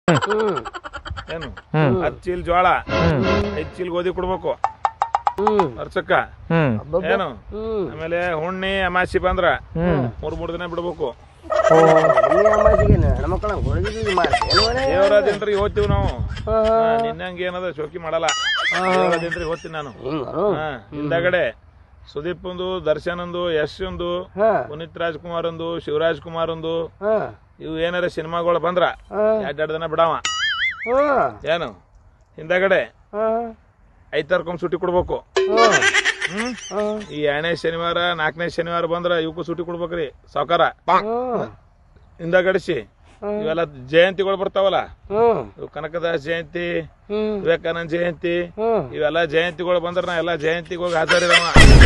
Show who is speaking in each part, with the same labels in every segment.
Speaker 1: ಹ್ಮ್
Speaker 2: ಏನು
Speaker 3: ಹ್ಮ್.
Speaker 2: ಹತ್ತು ಚೀಲ ಜೋಳ
Speaker 3: ಹ್ಮ್
Speaker 2: ಐದು ಚೀಲ ಗೋಧಿ ಕೊಡ್ಬೇಕು
Speaker 1: ಹ್ಮ್
Speaker 2: ವರ್ಷಕ್ಕ
Speaker 3: ಹ್ಮ್
Speaker 2: ಏನು
Speaker 1: ಹ್ಮ್
Speaker 2: ಆಮೇಲೆ ಹುಣ್ಣಿ ಅಮಾಸಿ ಬಂದ್ರ
Speaker 3: ಹ್ಮ್
Speaker 2: ಮೂರ್ ಮೂರ್ ದಿನ ಬಿಡ್ಬೇಕು
Speaker 1: ಎಣ್ಣೆ ಅಮಾಸಿಗೆ ಹೆಣ್ಮಕ್ಳ ಹೋಳಿಗೆ ಮಾಡ್ತೇನೆ
Speaker 2: ದೇವರಾಜೇನ್ರಿ ಓದ್ತೀವಿ ನಾವು ನಿನ್ನಂಗೆ ಏನದ ಶೋಕಿ ಮಾಡಲ್ಲ ದೇವರಾಜೇನ್ರಿ ಓದ್ತೀನಿ ನಾನು
Speaker 1: ಹಿಂಗನು
Speaker 2: ಹಾ ಹಿಂದಗಡೆ ಸುದೀಪ್ ಒಂದು ದರ್ಶನ್ ಒಂದು ಯಶ್ ಒಂದು
Speaker 1: ಹಾ
Speaker 2: ಪುನೀತ್ ರಾಜ್ಕುಮಾರ್ ಒಂದು ಶಿವರಾಜ್ ಕುಮಾರ್ ಒಂದು
Speaker 1: ಹಾ
Speaker 2: ಇವು ಏನಾರ ಸಿನಿಮಾಗಳು ಬಂದ್ರ
Speaker 1: ಹಾ
Speaker 2: ಎರಡೆರಡು ದಿನ ಬಿಡವ
Speaker 1: ಹಾ
Speaker 2: ಏನು ಹಿಂದಗಡೆ
Speaker 1: ಹಾ
Speaker 2: ಐತಾರ್ಕೊಂಡ್ ಸುಟ್ಟಿ ಕೊಡ್ಬೇಕು
Speaker 1: ಹಾ
Speaker 2: ಹ್ಮ್
Speaker 1: ಹಾ
Speaker 2: ಈ ಎರಡನೇ ಶನಿವಾರ ನಾಲ್ಕನೇ ಶನಿವಾರ ಬಂದ್ರ ಇವಕ್ಕೂ ಸುಟ್ಟಿ ಕೊಡ್ಬೇಕ್ರಿ ಸಾವ್ಕಾರ
Speaker 1: ಹಾ
Speaker 2: ಹಿಂದಗಡಿಸಿ ಇವೆಲ್ಲ ಜಯಂತಿಗಳು ಬರ್ತಾವಲ್ಲ
Speaker 1: ಹ್ಮ್
Speaker 2: ಇವು ಕನಕದಾಸ್ ಜಯಂತಿ
Speaker 1: ಹ್ಮ್
Speaker 2: ವಿವೇಕಾನಂದ ಜಯಂತಿ
Speaker 1: ಹ್ಮ್
Speaker 2: ಇವೆಲ್ಲ ಜಯಂತಿಗಳು ಬಂದ್ರ ನಾ ಎಲ್ಲ ಜಯಂತಿಗೆ ಹೋಗಿ ಹಾಜರಿದವ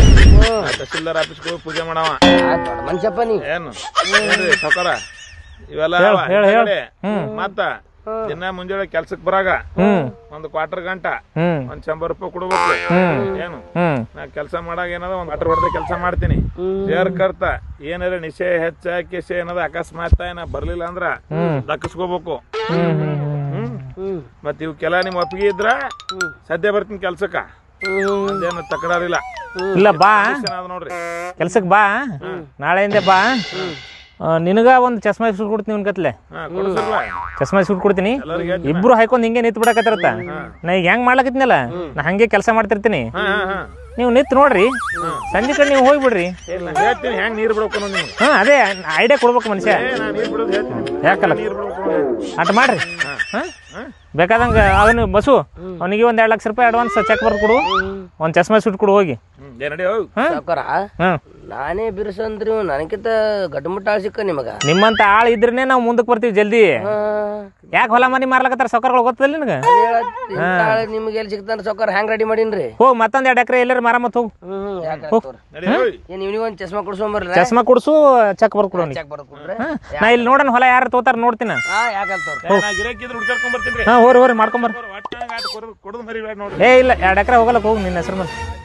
Speaker 2: ನಾ ತಹಸೀಲ್ದಾರ್ ಆಫೀಸ್ಗೆ ಹೋಗಿ ಪೂಜೆ ಮಾಡವ
Speaker 1: ಆ ದೊಡ್ಡ ಮನುಷ್ಯಪ್ಪ ನೀ
Speaker 2: ಏನು ಏನ್ರಿ ಸಾವ್ಕಾರ ಇವೆಲ್ಲ
Speaker 3: ಹೇಳ್,
Speaker 2: ಅವ.
Speaker 3: ಹೇಳ್, ಹೇಳ್.
Speaker 2: ಹಿಂದಗಡೆ
Speaker 3: ಹ್ಮ್.
Speaker 2: ಮತ್ತ ದಿನ ಮುಂಜಾನೆ ಕೆಲ್ಸಕ್ ಬರಾಗ
Speaker 3: ಹ್ಮ್
Speaker 2: ಒಂದು ಕ್ವಾರ್ಟರ್ ಗಂಟ
Speaker 3: ಹ್ಮ್
Speaker 2: ಒಂದ್ ಶಂಬರ್ ರೂಪಾಯಿ ಕೊಡ್ಬೇಕು
Speaker 3: ಹ್ಮ್
Speaker 2: ಏನು
Speaker 3: ಹ್ಮ್
Speaker 2: ನಾ ಕೆಲಸ ಮಾಡಾಗ ಏನದ ಒಂದ್ ಕ್ವಾರ್ಟರ್ ಹೊಡೆದ ಕೆಲಸ ಮಾಡ್ತೀನಿ ಸೇರ್ ಕರ್ತ ಏನಾರ ನಿಶೆ ಹೆಚ್ಚ ಕಿಸೆ ಏನದ ಅಕಸ್ಮಾತ್ ಏನ ಬರ್ಲಿಲ್ಲ ಅಂದ್ರ ದಕ್ಕಸ್ಕೋಬೇಕು
Speaker 3: ಹ್ಮ್ ಹ್ಮ್
Speaker 2: ಹ್ಮ್
Speaker 1: ಹ್ಮ್
Speaker 2: ಮತ್ ಇವಕ್ಕೆಲ್ಲ ನಿಮ್ ಒಪ್ಪಿಗೆ ಇದ್ರ ಸದ್ಯ ಬರ್ತೀನಿ ಕೆಲ್ಸಕ್ಕ
Speaker 1: ಹ್ಮ್
Speaker 2: ಅದೇನು ತಕರಾರಿಲ್ಲ
Speaker 3: ಇಲ್ಲ ಬಾ
Speaker 2: ಅದ ನೋಡ್ರಿ
Speaker 3: ಕೆಲ್ಸಕ್ಕೆ ಬಾ ನಾಳೆಯಿಂದ ಬಾ ಆ, ನಿನಗ ಒಂದು ಚಸ್ಮಾ ಸುಟ್ ಕೊಡ್ತೀನಿ ನಿನ್ ಕತ್ಲೆ
Speaker 2: ಹಾ ಕೊಡ್ಸಲ್ಲ
Speaker 3: ಚಸ್ಮಾ ಸುಟ್ ಕೊಡ್ತೀನಿ
Speaker 2: ಎಲ್ಲರಿಗೆ
Speaker 3: ಇಬ್ರು ಹಾಕೊಂಡ್ ಹಿಂಗೆ ನಿಂತ್ ಬಿಡಕತ್ತಿರತ್ತ ನಾ ಈಗ ಹೆಂಗ್ ಮಾಡ್ಲಕತ್ನಲ್ಲ ನಾ ಹಂಗೆ ಕೆಲಸ ಮಾಡ್ತಿರ್ತೀನಿ
Speaker 2: ಹಾ ಹಾ ಹಾ
Speaker 3: ನೀವು ನಿಂತ್ ನೋಡ್ರಿ ಸಂಜೆ ಕಡೆ ನೀವು ಹೋಗ್ಬಿಡ್ರಿ
Speaker 2: ಇಲ್ಲ, ಹೇಳ್ತೀನಿ ಹೆಂಗ್ ನೀರ್ ಬಿಡ್ಬೇಕು ಅನ್ನೋದು ನೀವು
Speaker 3: ಹಾ ಅದೇ ಐಡಿಯಾ ಕೊಡ್ಬೇಕು ಮನುಷ್ಯ
Speaker 2: ಏ ನಾ ನೀರ್ ಬಿಡೋದು ಹೇಳ್ತೀನಿ
Speaker 3: ಯಾಕಲ್ಲ
Speaker 2: ನೀರ್ ಬಿಡ್ಬೇಕು ಅನ್ನೋದು.
Speaker 3: ಅಟ್ ಮಾಡ್ರಿ ಹಾ ಬೇಕಾದಂಗ ಅವನು ಬಸ್ಸು ಅವನಿಗೆ ಒಂದ್ ಎರಡ್ ಲಕ್ಷ ರೂಪಾಯಿ ಅಡ್ವಾನ್ಸ್ ಚೆಕ್ ಬರ್ದು ಕೊಡು ಒಂದ್ ಚಸ್ಮಾ ಸುಟ್ ಕೊಡು ಹೋಗಿ
Speaker 2: ಹ್ಮ್ ಏ ನಡಿ ಹೋಗ್
Speaker 1: ಸಾವ್ಕಾರ
Speaker 3: ಹ್ಮ್
Speaker 1: ನಾನೇ ಬಿರುಸಂದ್ರಿ ನನಗಿಂತ ಗಡ್ಮುಟ್ಟ ಆಳ್ ಸಿಕ್ಕ ನಿಮಗ
Speaker 3: ನಿಮ್ಮಂತ ಆಳ್ ಇದ್ರೇನೆ ನಾವು ಮುಂದಕ್ಕೆ ಬರ್ತೀವಿ ಜಲ್ದಿ
Speaker 1: ಹಾ
Speaker 3: ಯಾಕೆ ಹೊಲ ಮನಿ ಮಾರ್ಲಕತ್ತಾರ ಸೌಕರ್ಗಳು ಗೊತ್ತಲ್ಲ ನಿನಗೆ
Speaker 1: ಹೇಳತ್ತಿ, ಇಂಥ ಆಳ್ ನಿಮ್ಗೆ ಎಲ್ಲಿ ಸಿಗ್ತಾನ ಸಾವ್ಕಾರ ಹ್ಯಾಂಗ್ ರೆಡಿ ಮಾಡೀನ್ರಿ
Speaker 3: ಹೋಗ್ ಮತ್ತೊಂದ್ ಎರಡು ಎಕರೆ ಎಲ್ಲಾರು ಮಾರಮ್ಮತ್ ಹೋಗು
Speaker 1: ಹ್ಮ್ ಯಾಕೆ
Speaker 2: ನಡಿ ಹೋಯ್
Speaker 1: ಏನ್ ಇವ್ನಿಗೆ ಒಂದ್ ಚಸ್ಮಾ ಕೊಡ್ಸ್ಕೊಂಬರ್ಲ
Speaker 3: ಚಸ್ಮಾ ಕೊಡ್ಸು ಚೆಕ್ ಬರ್ದು ಕೊಡು ಅವ್ನಿಗೆ.
Speaker 1: ಚೆಕ್ ಬರೋದ್ ಕೊಡ್ರಿ
Speaker 3: ಹಾ, ನಾ ಇಲ್ಲಿ ನೋಡೋಣ ಹೊಲ ಯಾರು ತೋತಾರ ನೋಡ್ತೀನಿ
Speaker 1: ಹಾ ಯಾಕಂತವ್ರ
Speaker 2: ಏ, ನಾ ಗಿರಾಕಿದ್ರೆ ಹುಡ್ಕಾಡ್ಕೊಂಡ್ ಬರ್ತೀನಿ
Speaker 3: ಹಾ ಹೋರಿ ಹೋರಿ ಮಾಡ್ಕೊಂಬರ್
Speaker 2: ಒಟ್ಟಾಗ ಆಟ ಕೊಡೋದು ಕೊಡೋದು ಮರಿಬೇಡ ನೋಡ್ರಿ
Speaker 3: ಏ ಇಲ್ಲ ಎರಡು ಎಕರೆ ಹೋಗಲ್ಲ ಹೋಗು ನಿನ್ನ ಹೆಸರು ಮೇಲೆ